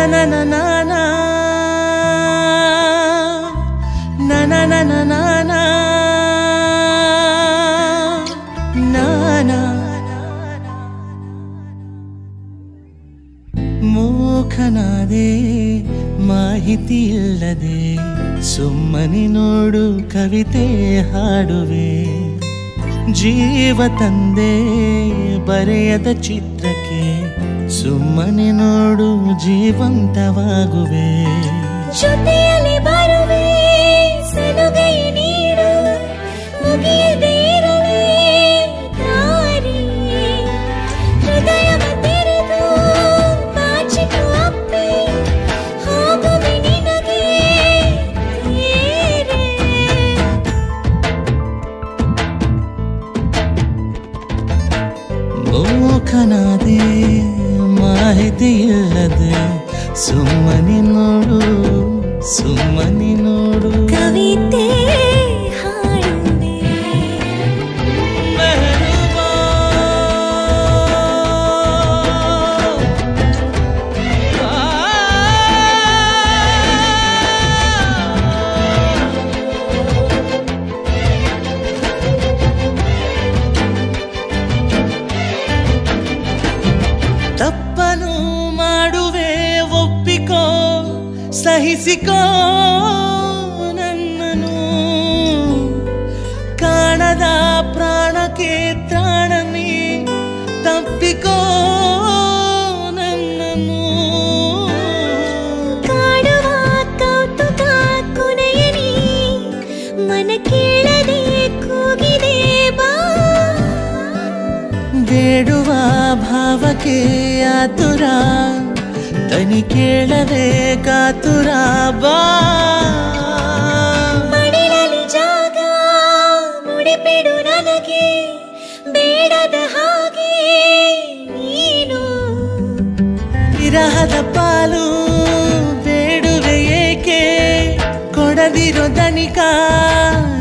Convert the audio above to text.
na na na na na na na na na na na na ಮೂಖನಾದೆ ಮಾಹಿತಿ ಇಲ್ಲದೆ ಸುಮ್ಮನೆ ನೋಡು ಕವಿತೆ ಹಾಡುವೆ ಜೀವ ತಂದೆ ಬರೆಯದ ಚಿತ್ರಕ್ಕೆ ಸುಮ್ಮನೆ ನೋಡು ಜೀವಂತವಾಗುವೆ ಜೊತೆಯಲ್ಲಿ ಬರುವೆ ಸಲುಗೈ ನೀಡು ಮುಗಿಯದೇ ಇರಲಿ ದಾರಿ ಹೃದಯವ ತೆರೆದು ಬಾಚಿತು ಅಪ್ಪೆ ಹೋಗುವೆ ನಿನಗೆ ತೇರೆ. ಮೂಖನಾದೆ ಮಾಹಿತಿ ಇಲ್ಲದೆ ಸುಮ್ಮನೆ ನೋಡು ಸುಮ್ಮನೆ ನೋಡು ಕವಿತೆ ಹಾಡುವೆ ಮೆಹರುಬಾ. ತಪ್ಪನು ಮಾಡುವೆ ಒಪ್ಪಿಕೋ ಸಹಿಸಿಕೋ ನನ್ನನು ಕಾಣದ ಪ್ರಾಣಕ್ಕೆ ತ್ರಾಣನಿ ತಪ್ಪಿಕೋ ನನ್ನನು ಕಾಡುವ ಕೌತುಕ ಕೊನೆಯಲಿ ಮನ ಕೇಳದೆ ಕೂಗಿದೆ ಬಾ ಬೇಡುವ ಭಾವಕ್ಕೆ ಆತುರ ತನಿ ಕೇಳದೆ ಕಾತುರ ಬಾ ಮಡಿಲಲ್ಲಿ ಜಾಗ ಮುಡಿಪಿಡು ನನಗೆ ಬೇಡದ ಹಾಗೆ ನೀನು ವಿರಹದ ಪಾಲು ಬೇಡುವೆ ಏಕೆ ಕೊಡದಿರೋ ದನಿಕ